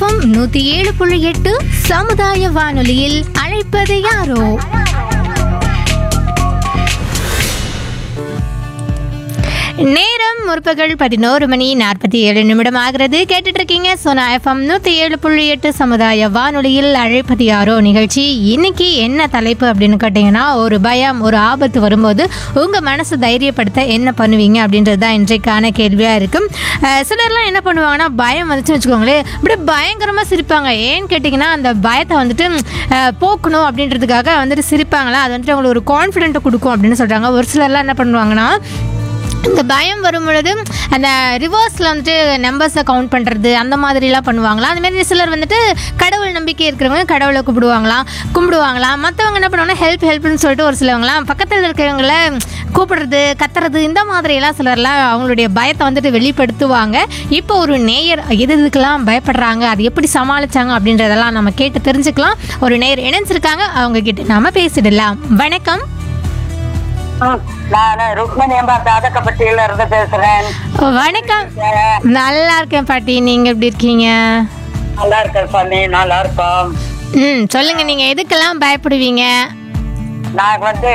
FM நூத்தி ஏழு புள்ளி எட்டு சமுதாய வானொலியில் அழைப்பது யாரோ நேரம் முற்பகல் பதினோரு மணி நாற்பத்தி ஏழு நிமிடம் ஆகிறது கேட்டுட்டு இருக்கீங்க சோனா எஃப்எம் நூற்றி ஏழு புள்ளி எட்டு சமுதாய வானொலியில் அழைப்பது யாரோ நிகழ்ச்சி இன்னைக்கு என்ன தலைப்பு அப்படின்னு கேட்டிங்கன்னா ஒரு பயம் ஒரு ஆபத்து வரும்போது உங்கள் மனசை தைரியப்படுத்த என்ன பண்ணுவீங்க அப்படின்றது தான் இன்றைக்கான கேள்வியாக இருக்கும் அஹ் சிலர்லாம் என்ன பண்ணுவாங்கன்னா பயம் வந்துச்சுன்னு வச்சுக்கோங்களேன் அப்படியே பயங்கரமாக சிரிப்பாங்க ஏன்னு கேட்டிங்கன்னா அந்த பயத்தை வந்துட்டு அஹ், போக்கணும் அப்படின்றதுக்காக வந்துட்டு சிரிப்பாங்களா அது வந்துட்டு அவங்களுக்கு ஒரு கான்ஃபிடென்ட்டை கொடுக்கும் அப்படின்னு சொல்கிறாங்க ஒரு சிலர்லாம் என்ன பண்ணுவாங்கன்னா இந்த பயம் வரும் பொழுது அந்த ரிவர்ஸில் வந்துட்டு நம்பர்ஸை கவுண்ட் பண்ணுறது அந்த மாதிரிலாம் பண்ணுவாங்களாம் அந்த மாதிரி சிலர் வந்துட்டு கடவுள் நம்பிக்கை இருக்கிறவங்க கடவுளை கூப்பிடுவாங்களாம் கும்பிடுவாங்களாம் மற்றவங்க என்ன பண்ணுவாங்கன்னா ஹெல்ப் ஹெல்ப்னு சொல்லிட்டு ஒரு சிலவங்களாம் பக்கத்தில் இருக்கிறவங்கள கூப்பிடுறது கத்துறது இந்த மாதிரியெல்லாம் சிலர்லாம் அவங்களுடைய பயத்தை வந்துட்டு வெளிப்படுத்துவாங்க இப்போ ஒரு நேயர் எது எதுக்கெல்லாம் பயப்படுறாங்க அது எப்படி சமாளிச்சாங்க அப்படின்றதெல்லாம் நம்ம கேட்டு தெரிஞ்சுக்கலாம் ஒரு நேயர் இணைஞ்சிருக்காங்க அவங்க கிட்ட நாம பேசிடலாம் வணக்கம் நான் ருக்மணி அம்மா தாதக்கப்பட்டியில இருந்து பேசுறேன் வணக்கம் நல்லா இருக்கேன் பாட்டி நீங்க எப்படி இருக்கீங்க நல்லா இருக்கேன் சாமி நல்லா இருக்கோம் ம் சொல்லுங்க நீங்க எதுக்கெல்லாம் பயப்படுவீங்க நான் வந்து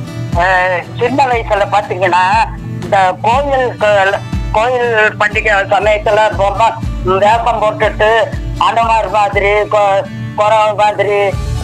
அஹ், சின்ன வயசுல பாத்தீங்கன்னா இந்த கோயில் க- கோயில் பண்டிகை சமயத்துல ரொம்ப வேப்பம் போட்டுட்டு அனுமார் மாதிரி கொ- குறவ மாதிரி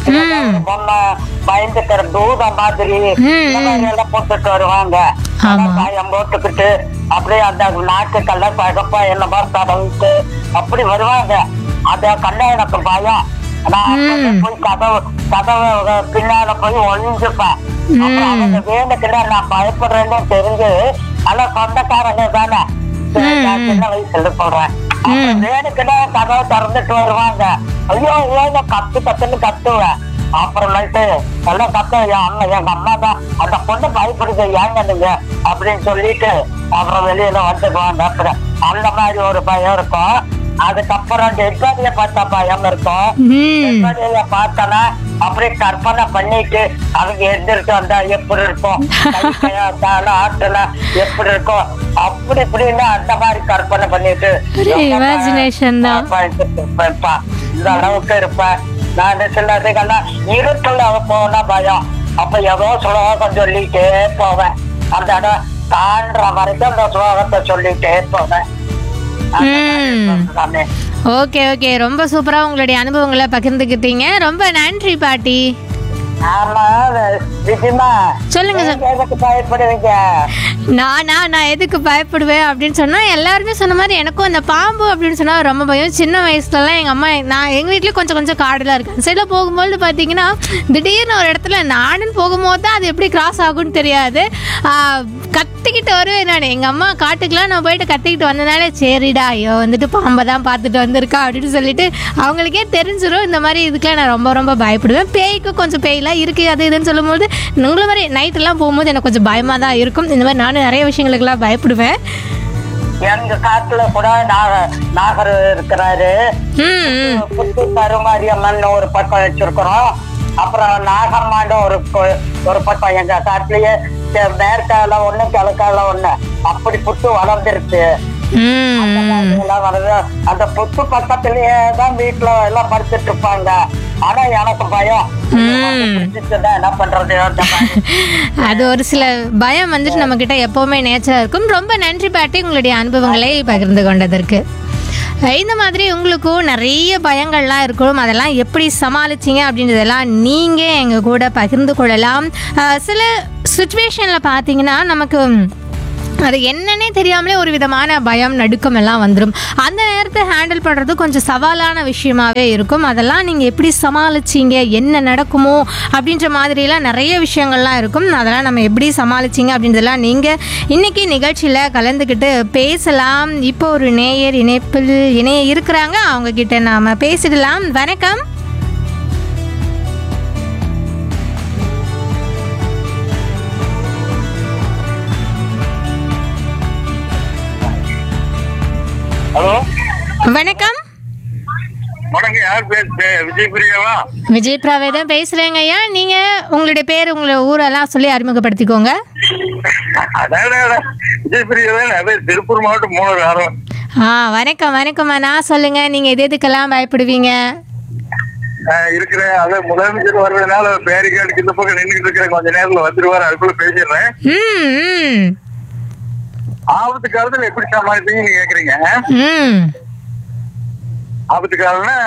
பொம்மை பயந்துக்கிற தூதம் மாதிரி இந்த மாதிரி எல்லாம் போட்டுட்டு வருவாங்க ஆமா. பயம் போட்டுக்கிட்டு அப்படியே அந்த நாட்டுக்கெல்லாம் பழப்பா என்ன மாதிரி தடவிட்டு அப்படி வருவாங்க அத கண்ண எனக்கு பயம் நான் அப்பவே போய் கதவு கதவு பின்னால போய் ஒளிஞ்சுப்பேன் அப்புறம் அவங்க வேணுக்குன்னா நான் பயப்படுறேன்னு தெரிஞ்சு ஆனா சொந்தக்காரங்க தானே சரி, நான் சின்ன வயசுல சொல்றேன் அப்புறம் வேணுக்குன்னா கதவை திறந்துட்டு வருவாங்க ஐயோ ஏங்க கத்து கத்துன்னு கத்துவேன் அப்புறம் நைட்டு எல்லாம் கத்த என் அண்ணன் எங்க அம்மா தான் அந்த பொண்ணு பயப்படுது ஏங்க நீங்க அப்படின்னு சொல்லிட்டு அப்புறம் வெளியில வந்துடுவாங்க அப்புறம் அந்த மாதிரி ஒரு பயம் இருக்கும் அதுக்கப்புறம் டெட் பாடியை பார்த்தா பயம் இருக்கும் ம் டெட் பாடியை பார்த்தனா அப்படியே கற்பனை பண்ணிட்டு அவங்க எந்திரிச்சு வந்தா எப்படி இருக்கும் கை கையா கால ஆட்டுல எப்படி இருக்கும் அப்படி இப்படின்னு அந்த மாதிரி கற்பனை பண்ணிட்டு ஒரு imagination தான். பயந்துட்டு இருப்பேன்ப்பா. இந்த அளவுக்கு இருப்பேன் நான் சிலதுக்கெல்லாம் இருட்டுல போனா பயம் அப்ப ஏதோ ஸ்லோகம் சொல்லிட்டே போவேன் அந்த இடம் தாண்டுற வரைக்கும் அந்த ஸ்லோகத்தை சொல்லிட்டே போவேன் அந்த மாதிரி ம். நானு. ஓகே ஓகே ரொம்ப சூப்பரா உங்களுடைய அனுபவங்களை பகிர்ந்துக்கிட்டீங்க ரொம்ப நன்றி பாட்டி ஆமா விஜயமா சொல்லுங்க சார் நீங்க எதுக்கு பயப்படுவீங்க நானா நான் எதுக்கு பயப்படுவேன் அப்படின்னு சொன்னா எல்லாருமே சொன்ன மாதிரி எனக்கும் அந்த பாம்பு அப்படின்னு சொன்னா ரொம்ப பயம் சின்ன வயசுலலாம் எங்க அம்மா நான் எங்க வீட்லயும் கொஞ்சம் கொஞ்சம் காடுலாம் இருக்கு அந்த சைடில் போகும்போது பார்த்தீங்கன்னா திடீர்னு ஒரு இடத்துல நானும் போகும்போது தான் அது எப்படி கிராஸ் ஆகும்னு தெரியாது ஆஹ், கத்திக்கிட்டு வருவேன் நான் எங்க அம்மா காட்டுக்கெல்லாம் நான் போயிட்டு கத்திக்கிட்டு வந்தனால சரிடா ஐயோ வந்துட்டு பாம்பை தான் பார்த்துட்டு வந்திருக்கா அப்படின்னு சொல்லிட்டு அவங்களுக்கே தெரிஞ்சிடும் இந்த மாதிரி இதுக்கெல்லாம் நான் ரொம்ப ரொம்ப பயப்படுவேன் பேய்க்கு கொஞ்சம் பேய்லாம் இருக்கு அது இதுன்னு சொல்லும்போது உங்களை மாதிரி நைட்டெல்லாம் போகும்போது எனக்கு கொஞ்சம் பயமாக தான் இருக்கும் இந்த மாதிரி நானும் நிறைய விஷயங்களுக்கெல்லாம் பயப்படுவேன் எங்க காட்டுல கூட நாக நாகர் இருக்கிறாரு ம் ம். புத்து கருமாரியம்மன் ஒரு பக்கம் வச்சிருக்கிறோம் அப்புறம் நாகம்மாண்ட ஒரு கொ- ஒரு பக்கம் எங்க காட்டுலயே தெ- மேற்கால ஒண்ணு கிழக்கால ஒண்ணு அப்படி புத்து வளர்ந்துருச்சு ம், ம். எல்லாம் வருது அந்த புத்து பக்கத்திலேயே தான் வீட்டுல எல்லாம் படுத்துட்டு இருப்பாங்க ஆனா எனக்கு பயம் பிடிச்சிச்சுன்னா என்ன பண்றது அந்த மாதிரி. அது ஒரு சில பயம் வந்துட்டு நம்ம கிட்ட எப்பவுமே நேச்சரா இருக்கும் ரொம்ப நன்றி பாட்டி உங்களுடைய அனுபவங்களை பகிர்ந்து கொண்டதற்கு இந்த மாதிரி உங்களுக்கும் நிறைய பயங்கள்லாம் இருக்கும் அதெல்லாம் எப்படி சமாளிச்சீங்க அப்படின்றதெல்லாம் நீங்கள் எங்கள் கூட பகிர்ந்து கொள்ளலாம் அஹ் சில சுச்சுவேஷனில் பார்த்தீங்கன்னா நமக்கு அது என்னன்னே தெரியாமலே ஒரு விதமான பயம் நடுக்கம் எல்லாம் வந்துடும் அந்த நேரத்தை ஹேண்டில் பண்ணுறது கொஞ்சம் சவாலான விஷயமாவே இருக்கும் அதெல்லாம் நீங்கள் எப்படி சமாளிச்சீங்க என்ன நடக்குமோ அப்படின்ற மாதிரிலாம் நிறைய விஷயங்கள்லாம் இருக்கும் அதெல்லாம் நம்ம எப்படி சமாளிச்சீங்க அப்படின்றதெல்லாம் நீங்கள் இன்னைக்கு நிகழ்ச்சியில் கலந்துக்கிட்டு பேசலாம் இப்போ ஒரு நேயர் இணைப்பில் இணைய இருக்கிறாங்க அவங்க கிட்ட நாம் பேசிடலாம் வணக்கம் ஹலோ வணக்கம் வணக்கம் யார் பேர் பே- விஜய் பிரியாவா விஜய் பிராவே தான் பேசுகிறேங்க ஐயா நீங்கள் உங்களுடைய பேர் உங்களுடைய ஊரெல்லாம் சொல்லி அறிமுகப்படுத்திக்கோங்க அதான் விஜய் பிரியா தான் அதே திருப்பூர் மாவட்டம் மூணு ஆரம் ஆ வணக்கம் வணக்கம்மா நான் சொல்லுங்க நீங்க எது எதுக்கெல்லாம் பயப்படுவீங்க ஆஹ் இருக்கிறேன் அது முதலமைச்சர் வர்றதுனால பேரிகார்டுக்கு இந்த பக்கம் நின்றுட்டு இருக்கிறேன் கொஞ்ச நேரத்துல வந்துருவாரு அதுக்குள்ள பேசிடுறேன் ம் ம் ஆபத்து காலத்துல எப்படி சமாளிப்பீங்கன்னு கேக்குறீங்க ம் ஆபத்து காலம்னா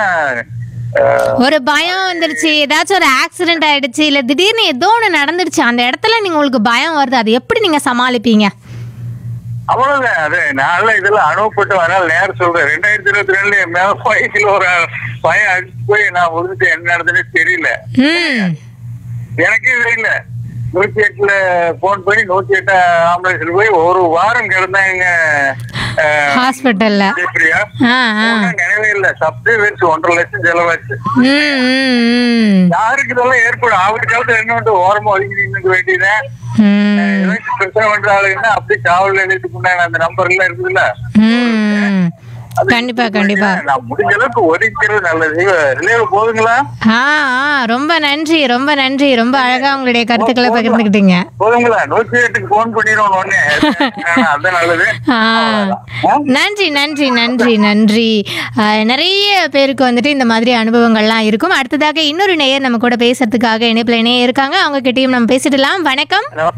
ஆஹ், ஒரு பயம் வந்துருச்சு ஏதாச்சும் ஒரு ஆக்சிடென்ட் ஆயிடுச்சு இல்ல திடீர்னு ஏதோ ஒன்று நடந்துருச்சு அந்த இடத்துல நீங்க உங்களுக்கு பயம் வருது அது எப்படி நீங்க சமாளிப்பீங்க அவ்வளவுதான் அது நான் இதெல்லாம் அனுபவப்பட்டு வரால் நேரம் சொல்றேன் ரெண்டாயிரத்தி இருபத்தி ரெண்டுல என் மேல பைக்கில் ஒரு பையன் அடிச்சு போய் நான் விழுந்துட்டு என்ன நடந்ததுன்னு தெரியல ம் எனக்கே தெரியல நூத்தி எட்டுல போன் பண்ணி நூத்தி எட்டு ஆம்புலன்ஸ்ல போய் ஒரு வாரம் கிடந்தாங்க ஆஹ், ஹாஸ்பிட்டல்ல ஜெயப்பிரியா ஆ ஆ ஒண்ணும் நினைவே இல்ல சப்தே வச்சு ஒன்றரை லட்சம் செலவாச்சு ம் ம் ம் யாருக்கு இதெல்லாம் ஏற்படும் ஆபத்து காலத்துல என்ன வந்து ஓரமா ஒதுங்கி நின்னுக்க வேண்டியதுதான் ம் ஏதாச்சும் பிரச்சனை பண்ற ஆளுங்கன்னா அப்படியே காவல் நிலையத்துக்கு உண்டான அந்த நம்பர் எல்லாம் இருக்குதுல்ல ம் அது கண்டிப்பா கண்டிப்பா நான் முடிஞ்ச அளவுக்கு ஒதுக்கிறது நல்லது ரிலேவ் போதுங்களா ஆ ஆ ரொம்ப நன்றி ரொம்ப நன்றி ரொம்ப அழகா உங்களுடைய கருத்துக்களை பகிர்ந்துக்கிட்டீங்க போதுங்களா நூத்தி எட்டுக்கு போன் பண்ணிடுவோம் உடனே அதான் நல்லது ஆ நன்றி நன்றி நன்றி நன்றி ஆ, நிறைய பேருக்கு வந்துட்டு இந்த மாதிரி அனுபவங்கள்லாம் இருக்கும் அடுத்ததாக இன்னொரு நேயர் நம்ம கூட பேசுறதுக்காக இணைப்பில் இணைய இருக்காங்க அவங்க கிட்டயும் நம்ம பேசிடலாம் வணக்கம் ஹலோ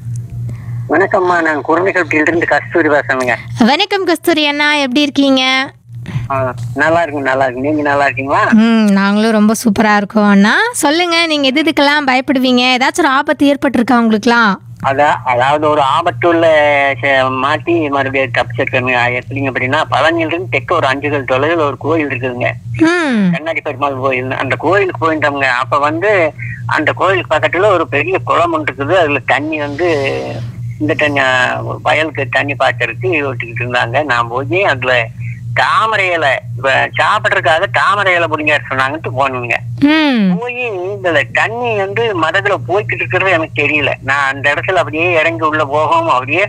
வணக்கம்மா நான் குருமிகள்கிட்ட கஸ்தூரி பேசுறேங்க வணக்கம் கஸ்தூரி அண்ணா எப்படி இருக்கீங்க ஆ, நல்லா இருக்குங்க நல்லா இருக்கு நீங்க நல்லா இருக்கீங்களா ம் நாங்களும் ரொம்ப சூப்பராக இருக்கோம் அண்ணா சொல்லுங்க நீங்கள் எது இதுக்கெல்லாம் பயப்படுவீங்க ஏதாச்சும் ஒரு ஆபத்து ஏற்பட்டிருக்கா உங்களுக்குலாம் அதான் அதாவது ஒரு ஆபத்துள்ள ச- மாட்டி மறுபடியும் தப்பிச்சிருக்கேங்க எப்படிங்க அப்படின்னா பழனியிலிருந்து தெற்க ஒரு அஞ்சு கல் தொலைவில் ஒரு கோயில் இருக்குதுங்க ம் கண்ணாடி பெருமாள் கோயில் அந்த கோயிலுக்கு போயிட்டோம்ங்க அப்ப வந்து அந்த கோயிலுக்கு பக்கத்துல ஒரு பெரிய குளம் ஒன்று இருக்குது அதுல தண்ணி வந்து இந்த தண்ணி ஆ, வயலுக்கு தண்ணி பாய்ச்சறதுக்கு ஓட்டிக்கிட்டு இருந்தாங்க நான் போய் அதுல தாமரை இலை இப்ப சாப்பிட்றதுக்காக தாமரை இலை பிடிங்க சொன்னாங்கன்ட்டு போனேங்க ம் போய் இதுல தண்ணி வந்து மரத்துல போய்கிட்டு இருக்கிறது எனக்கு தெரியல நான் அந்த இடத்துல அப்படியே இறங்கி உள்ள போகவும் அப்படியே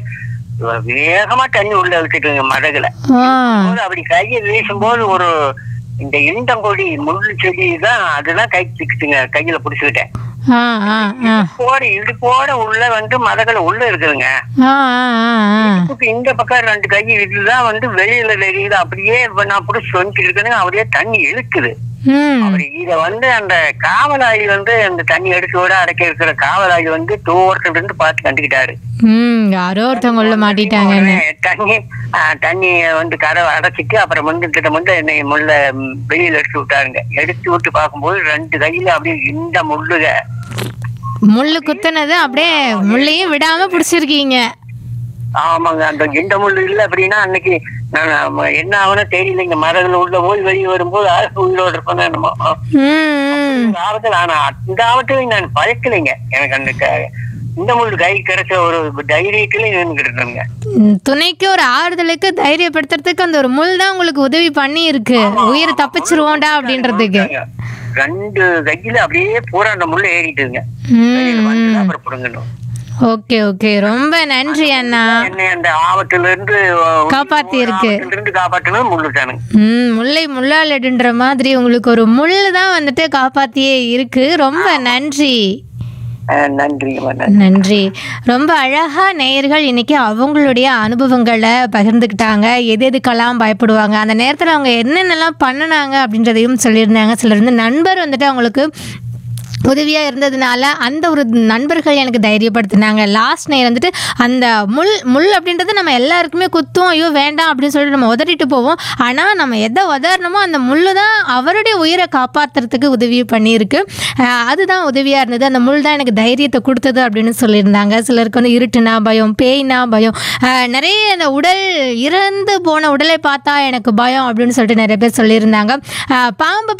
வேகமா தண்ணி உள்ள இழுத்துட்டுங்க மதகுல ஆ போது அப்படி கையை வீசும்போது ஒரு இந்த இண்டங்கொடி முள்ளு செடி தான் அதுதான் கை சிக்கிட்டுங்க கையில புடிச்சுக்கிட்டேன் ஆ ஆ ஆ போட இடுப்போட உள்ள வந்து மதகுல உள்ள இருக்குதுங்க ஆ ஆ ஆ இடுப்புக்கு இந்த பக்கம் ரெண்டு கை இதுதான் வந்து வெளியில தெரியுது அப்படியே இப்ப நான் புடிச்சு வந்துட்டு இருக்கேனுங்க அப்படியே தண்ணி இழுக்குது ம் அப்படி இத வந்து அந்த காவலாளி வந்து அந்த தண்ணி எடுத்து விட அடைக்க இருக்கிற காவலாளி வந்து தூரத்துல இருந்து பார்த்து கண்டுக்கிட்டாரு ம் யாரோ ஒருத்தவங்க உள்ள மாட்டிட்டாங்கன்னு உடனே தண்ணி ஆ, தண்ணிய வந்து கதவை அடைச்சிட்டு அப்புறம் வந்து கிட்ட வந்து என்னை முள்ள ம், வெளியில எடுத்து விட்டாருங்க எடுத்து விட்டு பார்க்கும்போது ரெண்டு கையில அப்படியே இந்த முள்ளுக முள்ளு குத்துனது அப்படியே முள்ளையும் விடாம பிடிச்சிருக்கீங்க ஆமாங்க அந்த இந்த முள்ளு இல்ல அப்படின்னா அன்னைக்கு நான் ம- என்ன ஆகும்னு தெரியலைங்க மரத்துல உள்ள போய் வெளியே வரும்போது ஆறு உயிரோட இருப்பேன் என்னமோ ம் இந்த ஆபத்துல ஆனா இந்த ஆபத்துல நான் பயக்கலைங்க எனக்கு அந்த க- இந்த முள்ளு கை கிடைச்ச ஒரு தைரியத்துல நின்றுட்டு இருந்தேங்க ம், துணைக்கு ஒரு ஆறுதலுக்கு தைரியப்படுத்துறதுக்கு அந்த ஒரு முள் தான் உங்களுக்கு உதவி பண்ணி இருக்கு உயிர் தப்பிச்சிருவோண்டா அப்படின்றதுக்கு ரெண்டு கையில அப்படியே பூரா அந்த முள்ள ஏறிட்டுங்க ம் ம். அப்புறம் புடுங்கணும் ஓகே ஓகே ரொம்ப நன்றி அண்ணா என்னை அந்த ஆபத்துல இருந்து காப்பாத்தி இருக்கு. ஆபத்துல இருந்து காப்பாற்றினது முள்ளுட்டானுங்க ம் முல்லை முள்ளாலடுன்ற மாதிரி உங்களுக்கு ஒரு முள் தான் வந்துட்டு காப்பாத்தியே இருக்கு ரொம்ப நன்றி அஹ் நன்றிங்கம்மா நன்றி நன்றி ரொம்ப அழகா நேயர்கள் இன்னைக்கு அவங்களுடைய அனுபவங்களை பகிர்ந்துக்கிட்டாங்க எது எதுக்கெல்லாம் பயப்படுவாங்க அந்த நேரத்தில் அவங்க என்னென்னலாம் பண்ணினாங்க அப்படின்றதையும் சொல்லியிருந்தாங்க சிலர் வந்து நண்பர் வந்துட்டு அவங்களுக்கு உதவியாக இருந்ததுனால அந்த ஒரு நண்பர்கள் எனக்கு தைரியப்படுத்தினாங்க லாஸ்ட் நேரம் வந்துட்டு அந்த முள் முள் அப்படின்றது நம்ம எல்லாருக்குமே குத்தும் ஐயோ வேண்டாம் அப்படின்னு சொல்லிட்டு நம்ம உதறிட்டு போவோம் ஆனால் நம்ம எதை உதறணுமோ அந்த முள் தான் அவருடைய உயிரை காப்பாற்றுறதுக்கு உதவி பண்ணியிருக்கு அஹ் அதுதான் உதவியாக இருந்தது அந்த முள் தான் எனக்கு தைரியத்தை கொடுத்தது அப்படின்னு சொல்லியிருந்தாங்க சிலருக்கு வந்து இருட்டுனா பயம் பேய்னா பயம் அஹ் நிறைய அந்த உடல் இறந்து போன உடலை பார்த்தா எனக்கு பயம் அப்படின்னு சொல்லிட்டு நிறைய பேர் சொல்லியிருந்தாங்க அஹ் பாம்பு